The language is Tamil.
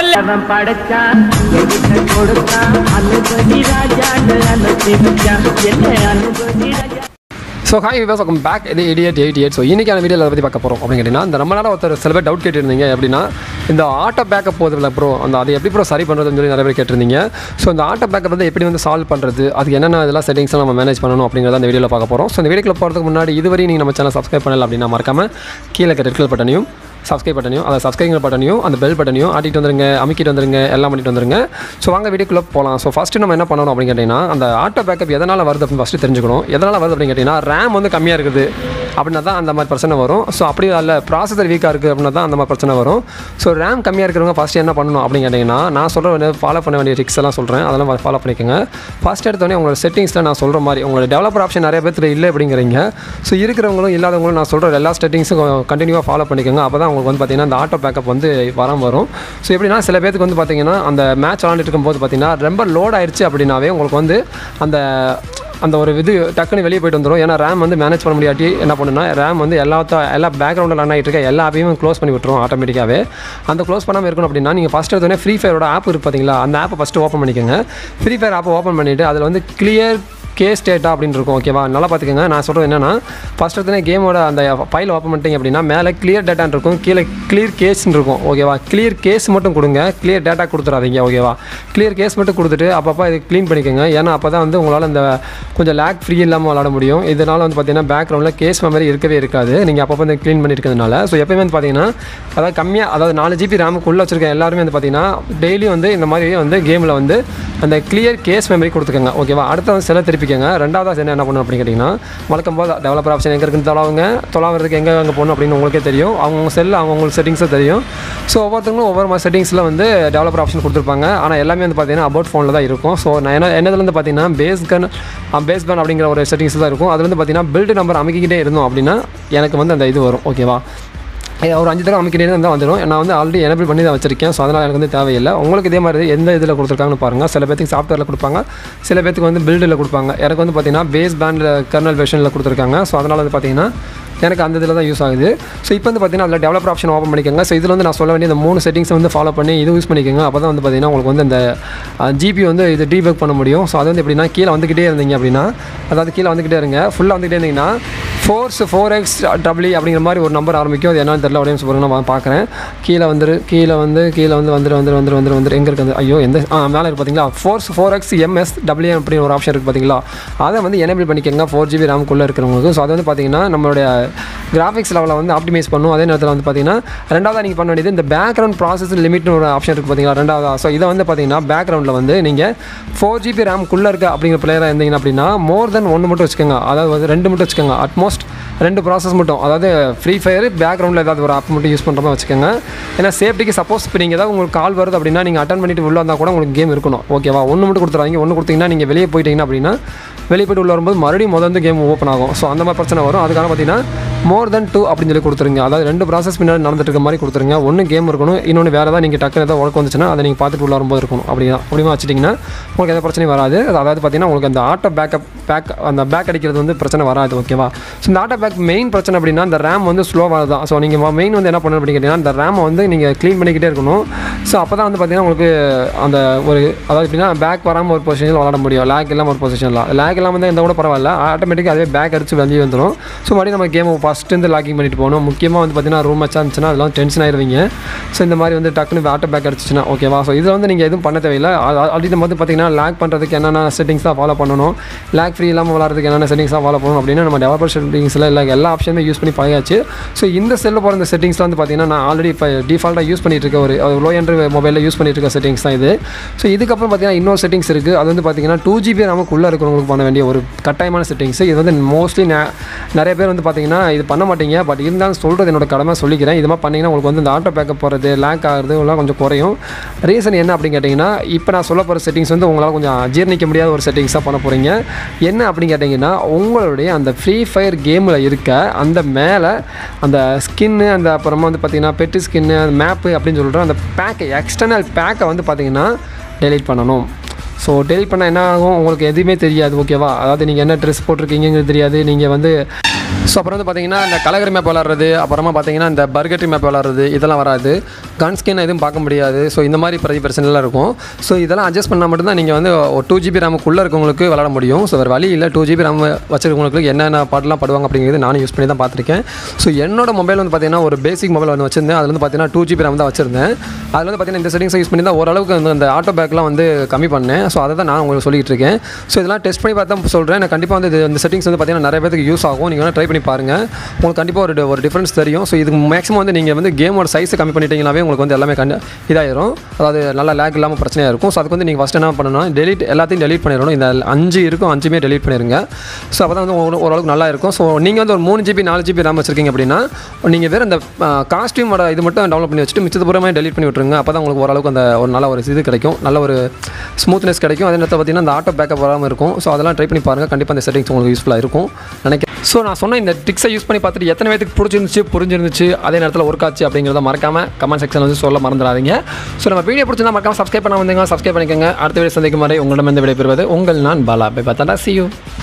சொல்லு அவன் படைச்சான் என்கிட்ட கொடுத்தான் அனுபதி ராஜான்னு அனுப்பி வச்சான் என்ன அனுபதி Raja so hi viewers welcome back இது எயிட் எயிட் எயிட் ஸோ இன்றைக்கான வீடியோவில் அதை பற்றி பார்க்க போகிறோம் அப்படின்னு கேட்டிங்கன்னா இந்த ரொம்ப நேரம் ஒருத்தர் சில பேர் டவுட் கேட்டிருந்தீங்க எப்படின்னா இந்த ஆட்டோ பேக்கப் போகுதுல ப்ரோ அந்த அதை எப்படி ப்ரோ சரி பண்ணுறதுன்னு சொல்லி நிறைய பேர் கேட்டிருந்தீங்க ஸோ இந்த ஆட்டோ பேக்கப் வந்து எப்படி வந்து சால்வ் பண்ணுறது அதுக்கு என்னென்ன இதெல்லாம் செட்டிங்ஸ் நம்ம மேனேஜ் பண்ணணும் அப்படிங்கிறத அந்த வீடியோவில் பார்க்க போகிறோம் ஸோ இந்த வீடியோக்குள்ள போகிறதுக்கு முன்னாடி இதுவரை நீங்கள் நம்ம சேனல் சப்ஸ்கிரைப் பண்ணல அப்படின்னா மறக்காம கீழே இருக்க ரெட் கலர் பட்டனையும் சப்ஸ்கிரைப் பட்டனையும் அதை சப்ஸ்கிரைப் பட்டனையும் அந்த பெல் பட்டனையும் ஆட்டிட்டு வந்துருங்க அமைக்கிட்டு வந்துருங்க எல்லாம் பண்ணிட்டு வந்துருங்க ஸோ வாங்க வீடியோக்குள்ளே போகலாம் ஸோ ஃபஸ்ட்டு நம்ம என்ன பண்ணணும் அப்படின்னு கேட்டிங்கன்னா அந்த ஆட்டோ பேக்கப் எதனால் வருது அப்படின்னு ஃபஸ்ட்டு தெரிஞ்சுக்கணும் எதனால் வருது அப்படின்னு கேட்டிங்கன்னா ரேம் வந்து கம்மியாக இருக்குது அப்படின்னா தான் அந்த மாதிரி பிரச்சனை வரும் ஸோ அப்படி அல்ல ப்ராசஸர் வீக்காக இருக்குது அப்படின்னா தான் அந்த மாதிரி பிரச்சனை வரும் ஸோ ரேம் கம்மியாக இருக்கிறவங்க ஃபஸ்ட்டு என்ன பண்ணணும் அப்படின்னு கேட்டிங்கன்னா நான் சொல்கிற வேண்டிய ஃபாலோ பண்ண வேண்டிய ட்ரிக்ஸ் எல்லாம் சொல்கிறேன் அதெல்லாம் ஃபாலோ பண்ணிக்கோங்க ஃபஸ்ட் எடுத்தோடனே உங்களோட செட்டிங்ஸில் நான் சொல்கிற மாதிரி உங்களோட டெவலப்பர் ஆப்ஷன் நிறைய பேர் இல்லை அப்படிங்கிறீங்க ஸோ இருக்கிறவங்களும் இல்லாதவங்களும் நான் சொல்கிற எல்லா செட்டிங்ஸும் கண்டினியூவாக ஃபாலோ பண்ணிக்கோங்க அப்போ தான் உங்களுக்கு வந்து பார்த்தீங்கன்னா அந்த ஆட்டோ பேக்கப் வந்து வராமல் வரும் ஸோ எப்படின்னா சில பேருக்கு வந்து பார்த்தீங்கன்னா அந்த மேட்ச் விளாண்டுட்டு இருக்கும்போது பார்த்தீங்கன்னா ரொம்ப லோட் ஆயிடுச்சு அப்படின்னாவே உங்களுக்கு வந்து அந்த அந்த ஒரு இது டக்குன்னு வெளியே போயிட்டு வந்துடும் ஏன்னா ரேம் வந்து மேனேஜ் பண்ண முடியாட்டி என்ன பண்ணுன்னா ரேம் வந்து எல்லாத்த எல்லா பேக்ரவுண்டில் ரன் ஆகிட்டு இருக்க எல்லா ஆப்பையும் க்ளோஸ் பண்ணி விட்டுரும் ஆட்டோமேட்டிக்காகவே அந்த க்ளோஸ் பண்ணாமல் இருக்கணும் அப்படின்னா நீங்கள் ஃபஸ்ட் எடுத்தோடனே ஃப்ரீ ஃபயரோட ஆப் இருக்குது பார்த்தீங்களா அந்த ஆப்பை ஃபஸ்ட்டு ஓப்பன் பண்ணிக்கோங்க ஃப்ரீ ஃபயர் ஆப்பை ஓப்பன் பண்ணிவிட்டு அதில் வந்து கிளியர் கேஸ் டேட்டா அப்படின்னு இருக்கும் ஓகேவா நல்லா பார்த்துக்கோங்க நான் சொல்கிறது என்னன்னா ஃபஸ்ட் எடுத்தோடனே கேமோட அந்த ஃபைல் ஓப்பன் பண்ணிட்டீங்க அப்படின்னா மேலே கிளியர் டேட்டான்னு இருக்கும் கீழே கிளியர் கேஸ்ன்னு இருக்கும் ஓகேவா கிளியர் கேஸ் மட்டும் கொடுங்க கிளியர் டேட்டா கொடுத்துறாதீங்க ஓகேவா கிளியர் கேஸ் மட்டும் கொடுத்துட்டு அப்பப்போ இது க்ளீன் பண்ணிக்கோங்க ஏன்னா அப்போ தான் வந்து உங்களால் இந்த கொஞ்சம் லேக் ஃப்ரீ இல்லாமல் விளாட முடியும் இதனால் வந்து பார்த்தீங்கன்னா பேக்ரவுண்டில் கேஸ் மெமரி இருக்கவே இருக்காது நீங்கள் அப்பப்போ வந்து க்ளீன் பண்ணியிருக்கிறதுனால ஸோ எப்பயுமே வந்து பார்த்தீங்கன்னா அதாவது கம்மியாக அதாவது நாலு ஜிபி ரேமுக்குள்ளே வச்சிருக்க எல்லாருமே வந்து பார்த்தீங்கன்னா டெய்லி வந்து இந்த மாதிரி வந்து கேமில் வந்து அந்த கிளியர் கேஸ் மெமரி கொடுத்துக்கோங்க ஓகேவா அடுத்த வந்து செல்லை திருப்பிக்கங்க ரெண்டாவது என்ன என்ன பண்ணணும் அப்படின்னு கேட்டிங்கன்னா வழக்கம் போது டெவலப்பர் ஆப்ஷன் எங்கே இருக்குன்னு தொலாவுங்க தொலாவுறதுக்கு எங்கே அங்கே போகணும் அப்படின்னு உங்களுக்கே தெரியும் அவங்க செல் அவங்களுக்கு செட்டிங்ஸும் தெரியும் ஸோ ஒவ்வொருத்தவங்களும் ஒவ்வொரு மாதிரி செட்டிங்ஸில் வந்து டெவலப்பர் ஆப்ஷன் கொடுத்துருப்பாங்க ஆனால் எல்லாமே வந்து பார்த்தீங்கன்னா அபவுட் ஃபோனில் தான் இருக்கும் ஸோ நான் என்ன என்னதுலேருந்து பார்த்தீங்கன்னா பேஸ் கன் பேஸ் கன் அப்படிங்கிற ஒரு செட்டிங்ஸ் தான் இருக்கும் அதுலேருந்து பார்த்தீங்கன்னா பில்டு நம்பர் அமைக்கிக்கிட்டே இருந்தோம் அப்படின்னா எனக்கு வந்து அந்த இது வரும் ஓகேவா ஏ, ஒரு அஞ்சு தடவை அமைக்கிட்டே இருந்தால் வந்துடும் நான் வந்து ஆல்ரெடி எனபிள் பண்ணி தான் வச்சிருக்கேன் ஸோ அதனால் எனக்கு வந்து தேவையில்லை உங்களுக்கு இதே மாதிரி எந்த இதில் கொடுத்துருக்காங்கன்னு பாருங்கள் சில பேத்துக்கு சாஃப்ட்வேரில் கொடுப்பாங்க சில பேத்துக்கு வந்து பில்டில் கொடுப்பாங்க எனக்கு வந்து பார்த்தீங்கன்னா பேஸ் பேண்டில் கர்னல் வெர்ஷனில் கொடுத்துருக்காங்க ஸோ அதனால் வந்து பார்த்தீங்கன்னா எனக்கு அந்த இதில் தான் யூஸ் ஆகுது ஸோ இப்போ வந்து பார்த்தீங்கன்னா அதில் டெவலப்பர் ஆப்ஷன் ஓப்பன் பண்ணிக்கோங்க ஸோ இதில் வந்து நான் சொல்ல வேண்டிய இந்த மூணு செட்டிங்ஸ் வந்து ஃபாலோ பண்ணி இது யூஸ் பண்ணிக்கோங்க அப்போ தான் வந்து பார்த்தீங்கன்னா உங்களுக்கு வந்து அந்த ஜிபி வந்து இது டீபக் பண்ண முடியும் ஸோ அது வந்து எப்படின்னா கீழே வந்துக்கிட்டே இருந்தீங்க அப்படின்னா அதாவது கீழே வந்துக்கிட்டே இருங்க ஃபுல்லாக வந்துக்கிட்டே இருந்தீங்கன்னா ஃபோர்ஸ் ஃபோர் எக்ஸ் டபிள்யூ அப்படிங்கிற மாதிரி ஒரு நம்பர் ஆரம்பிக்கும் அது என்னன்னு தெரியல அப்படின்னு சொல்லுங்க நான் பார்க்குறேன் கீழே வந்துரு கீழே வந்து கீழே வந்து வந்துரு வந்துரு வந்துரு வந்துரு வந்துரு எங்கே இருக்குது ஐயோ எந்த ஆ மேலே இருக்குது பார்த்தீங்களா force four X MS W அப்படின்னு ஒரு ஆப்ஷன் இருக்குது பார்த்தீங்களா அதை வந்து எனேபிள் பண்ணிக்கோங்க ஃபோர் ஜிபி ரேம்குள்ளே இருக்கிறவங்களுக்கு ஸோ அது வந்து பார்த்தீங்கன்னா நம்மளுடைய கிராஃபிக்ஸ் லெவலில் வந்து ஆப்டிமைஸ் பண்ணும் அதே நேரத்தில் வந்து பார்த்தீங்கன்னா ரெண்டாவதாக நீங்கள் பண்ண வேண்டியது இந்த பேக்ரவுண்ட் ப்ராசஸ் லிமிட்னு ஒரு ஆப்ஷன் இருக்குது பார்த்தீங்களா ரெண்டாவதா ஸோ இதை வந்து பார்த்தீங்கன்னா பேக்ரவுண்டில் வந்து நீங்கள் ஃபோர் ஜிபி ரேம்குள்ளே இருக்க அப்படிங்கிற பிளேயராக இருந்தீங்கன்னா அப்படின்னா மோர் தென் ஒன்று மட்டும் வச்சுக்கோங்க அதாவது வந்து ரெண்டு மட்டும் வச்சுக்கோங்க அட்மோஸ்ட் ரெண்டு ப்ராசஸ் மட்டும் அதாவது ஃப்ரீ ஃபயர் பேக்ரவுண்டில் ஏதாவது ஒரு ஆப் மட்டும் யூஸ் பண்ணுற மாதிரி வச்சுக்கோங்க ஏன்னா சேஃப்டிக்கு சப்போஸ் இப்போ நீங்கள் ஏதாவது உங்களுக்கு கால் வருது அப்படின்னா நீங்கள் அட்டன் பண்ணிட்டு உள்ள வந்தால் கூட உங்களுக்கு கேம் இருக்கணும் ஓகேவா ஒன்று மட்டும் கொடுத்துறாங்க ஒன்று கொடுத்தீங்கன்னா நீங்கள் வெளியே போயிட்டீங்கன்னா அப்படின்னா வெளியே போய்ட்டு உள்ள வரும்போது மறுபடியும் முதல் வந்து கேம் ஓப்பன் ஆகும் ஸோ அந்த மாதிரி பிரச்சனை வரும் அதுக்காக பார்த்தீங்கன்னா மோர் தென் டூ அப்படின்னு சொல்லி கொடுத்துருங்க அதாவது ரெண்டு ப்ராசஸ் பின்னாடி நடந்துட்டு இருக்க மாதிரி கொடுத்துருங்க ஒன்று கேம் இருக்கணும் இன்னொன்று வேறு ஏதாவது நீங்கள் டக்குனு ஏதாவது ஒர்க் வந்துச்சுன்னா அதை நீங்கள் பார்த்துட்டு உள்ள வரும்போது இருக்கணும் அப்படி தான் அப்படிமா வச்சுட்டிங்கன்னா உங்களுக்கு எந்த பிரச்சனையும் வராது அதாவது பார்த்தீங்கன்னா உங்களுக்கு அந்த ஆட்டோ பேக்கப் பேக் அந்த பேக் அடிக்கிறது வந்து பிரச்சனை வராது ஓகேவா ஸோ இந்த ஆட்டோ பேக் மெயின் பிரச்சனை அப்படின்னா இந்த ரேம் வந்து ஸ்லோவாக தான் ஸோ நீங்கள் மெயின் வந்து என்ன பண்ணணும் அப்படின்னு கேட்டிங்கன்னா இந்த ரேமை வந்து நீங்கள் க்ளீன் பண்ணிக்கிட்டே இருக்கணும் ஸோ அப்போ தான் வந்து பார்த்தீங்கன்னா உங்களுக்கு அந்த ஒரு அதாவது எப்படின்னா பேக் வராமல் ஒரு பொசிஷனில் விளாட முடியும் லேக் இல்லாமல் ஒரு பொசிஷனில் லேக் இல்லாமல் தான் இந்த கூட பரவாயில்ல ஆட்டோமேட்டிக்காக அதுவே பேக் அடிச்சு வெளியே வந்துடும் ஸோ மறுபடியும் நம்ம கேமை ஃபஸ்ட்டு லாக்கிங் பண்ணிட்டு போகணும் முக்கியமாக வந்து பார்த்தீங்கன்னா ரூம் வச்சா இருந்துச்சுன்னா அதெல்லாம் டென்ஷன் ஆயிருவீங்க ஸோ இந்த மாதிரி வந்து டக்குனு ஆட்டோ பேக் அடிச்சுன்னா ஓகேவா ஸோ இதில் வந்து நீங்கள் எதுவும் பண்ண தேவையில்லை ஆல்ரெடி நம்ம வந்து பார்த்தீங்கன்னா லேக் பண்ணுறதுக்கு என்னென்ன செட்டிங்ஸ் தான் ஃபாலோ பண்ணணும் லேக் ஃப்ரீ இல்லாமல் விளாட்றதுக்கு என்னென்ன செட்டிங்ஸ் தான் ஃபாலோ பண்ணணும் அப்படின்னு நம்ம டெவலப்பர் செட்டிங்ஸில் இல்லை எல்லா ஆப்ஷனுமே யூஸ் பண்ணி பழகாச்சு ஸோ இந்த செல்லில் போகிற இந்த செட்டிங்ஸ்லாம் வந்து பார்த்தீங்கன்னா நான் ஆல்ரெடி இப்போ டிஃபால்ட்டாக யூஸ் பண்ணிட்டு இருக்க ஒரு லோ என்ட்ரு மொபைலில் யூஸ் பண்ணிட்டு இருக்க செட்டிங்ஸ் தான் இது ஸோ இதுக்கப்புறம் பார்த்தீங்கன்னா இன்னொரு செட்டிங்ஸ் இருக்குது அது வந்து பார்த்தீங்கன்னா டூ ஜிபி நமக்குள்ளே இருக்கிறவங்களுக்கு பண்ண வேண்டிய ஒரு கட்டாயமான செட்டிங்ஸ் இது வந்து மோஸ்ட்லி நிறைய பேர் வந்து பார்த்தீங்கன்னா இது பண்ண மாட்டீங்க பட் இருந்தாலும் சொல்கிறது என்னோட கடமை சொல்லிக்கிறேன் இது மாதிரி பண்ணிங்கன்னா உங்களுக்கு வந்து இந்த ஆட்டோ பேக்கப் போகிறது லேக் ஆகுறது எல்லாம் கொஞ்சம் குறையும் ரீசன் என்ன அப்படின்னு கேட்டிங்கன்னா இப்போ நான் சொல்ல போகிற செட்டிங்ஸ் வந்து உங்களால் கொஞ்சம் ஜீர்ணிக்க முடியாத ஒரு செட்டிங்ஸாக பண்ண போகிறீங்க என்ன அப்படின்னு கேட்டிங்கன்னா உங்களுடைய அந்த ஃப்ரீ ஃபயர் கேமில் இருக்க அந்த மேலே அந்த ஸ்கின்னு அந்த அப்புறமா வந்து பார்த்தீங்கன்னா பெட்டு ஸ்கின்னு அந்த மேப்பு அப்படின்னு சொல்கிற அந்த பேக்கை எக்ஸ்டர்னல் பேக்கை வந்து பார்த்தீங்கன்னா டெலீட் பண்ணணும் ஸோ டெலிட் பண்ணால் என்ன ஆகும் உங்களுக்கு எதுவுமே தெரியாது ஓகேவா அதாவது நீங்கள் என்ன ட்ரெஸ் போட்டிருக்கீங்கிறது தெரியாது நீங்கள் வந்து ஸோ அப்புறம் வந்து பார்த்தீங்கன்னா இந்த கலகரி மேப் விளாட்றது அப்புறமா பார்த்தீங்கன்னா இந்த பர்கட்ரி மேப் விளாட்றது இதெல்லாம் வராது கன் ஸ்கின் எதுவும் பார்க்க முடியாது ஸோ இந்த மாதிரி பிரதி பிரச்சனைலாம் இருக்கும் ஸோ இதெல்லாம் அட்ஜஸ்ட் பண்ணால் மட்டும்தான் நீங்கள் வந்து ஒரு டூ ஜிபி ரேமுக்குள்ளே இருக்கவங்களுக்கு விளாட முடியும் ஸோ வேறு வழி இல்லை டூ ஜிபி ரேம் வச்சிருக்கவங்களுக்கு என்னென்ன பாட்டெலாம் பாடுவாங்க அப்படிங்கிறது நானும் யூஸ் பண்ணி தான் பார்த்துருக்கேன் ஸோ என்னோட மொபைல் வந்து பார்த்தீங்கன்னா ஒரு பேசிக் மொபைல் வந்து வச்சிருந்தேன் அதில் வந்து பார்த்தீங்கன்னா டூ ஜிபி ரேம் தான் வச்சிருந்தேன் அதில் வந்து பார்த்தீங்கன்னா இந்த செட்டிங்ஸ் யூஸ் பண்ணி தான் ஓரளவுக்கு வந்து அந்த ஆட்டோ பேக்லாம் வந்து கம்மி பண்ணேன் ஸோ அதை தான் நான் உங்களுக்கு சொல்லிட்டு இருக்கேன் ஸோ இதெல்லாம் டெஸ்ட் பண்ணி பார்த்தா சொல்கிறேன் நான் கண்டிப்பாக வந்து இது இந்த செட்டிங்ஸ் வந்து பார்த்தீங்கன்னா நிறைய பேருக்கு யூஸ் ஆகும் நீங்கள் வேணால் ட்ரை பண்ணி பாருங்கள் உங்களுக்கு கண்டிப்பாக ஒரு ஒரு டிஃப்ரென்ஸ் தெரியும் ஸோ இதுக்கு மேக்ஸிமம் வந்து நீங்கள் வந்து கேமோட சைஸை கம்மி பண்ணிட்டீங்கனாவே உங்களுக்கு வந்து எல்லாமே கண்டு இதாயிரும் அதாவது நல்லா லேக் இல்லாமல் பிரச்சனையாக இருக்கும் ஸோ அதுக்கு வந்து நீங்கள் ஃபஸ்ட் என்ன பண்ணணும் டெலிட் எல்லாத்தையும் டெலிட் பண்ணிடணும் இந்த அஞ்சு இருக்கும் அஞ்சுமே டெலிட் பண்ணிடுங்க ஸோ அப்போ தான் வந்து உங்களுக்கு ஓரளவுக்கு நல்லா இருக்கும் ஸோ நீங்கள் வந்து ஒரு மூணு ஜிபி நாலு ஜிபி ரேம் வச்சிருக்கீங்க அப்படின்னா நீங்கள் வேறு இந்த காஸ்டியூமோட இது மட்டும் டவுன்லோட் பண்ணி வச்சுட்டு மிச்சத்து பூரமே டெலிட் பண்ணி விட்ருங்க அப்போ தான் உங்களுக்கு ஓரளவுக்கு அந்த ஒரு நல்ல ஒரு இது கிடைக்கும் நல்ல ஒரு ஸ்மூத்னஸ் கிடைக்கும் அதே நேரத்தில் பார்த்தீங்கன்னா அந்த ஆட்டோ பேக்கப் வராமல் இருக்கும் ஸோ அதெல்லாம் ட்ரை பண்ணி பாருங்கள் கண்டிப்பாக அந்த செட்டிங்ஸ் உங்களுக்கு யூஸ்ஃபுல்லாக இருக்கும் நினைக்கிறேன் ஸோ நான் சொன்ன இந்த ட்ரிக்ஸை யூஸ் பண்ணி பார்த்துட்டு எத்தனை பேருக்கு பிடிச்சிருந்துச்சு புரிஞ்சிருந்துச்சு அதே நேரத்தில் ஒர்க் ஆச்சு அப்படிங்கிறத மறக்காம கமெண்ட் செக்ஷன் வந்து சொல்ல மறந்துடாதீங்க ஸோ நம்ம வீடியோ பிடிச்சிருந்தா மறக்காம சப்ஸ்கிரைப் பண்ண வந்தீங்க சப்ஸ்கிரைப் பண்ணிக்கோங்க அடுத்த வீடியோ சந்திக்கும் வரை உங்களிடம் இருந்து விடைபெறுவது உங்கள் நான் பாலா பை பார்த்தா சி யூ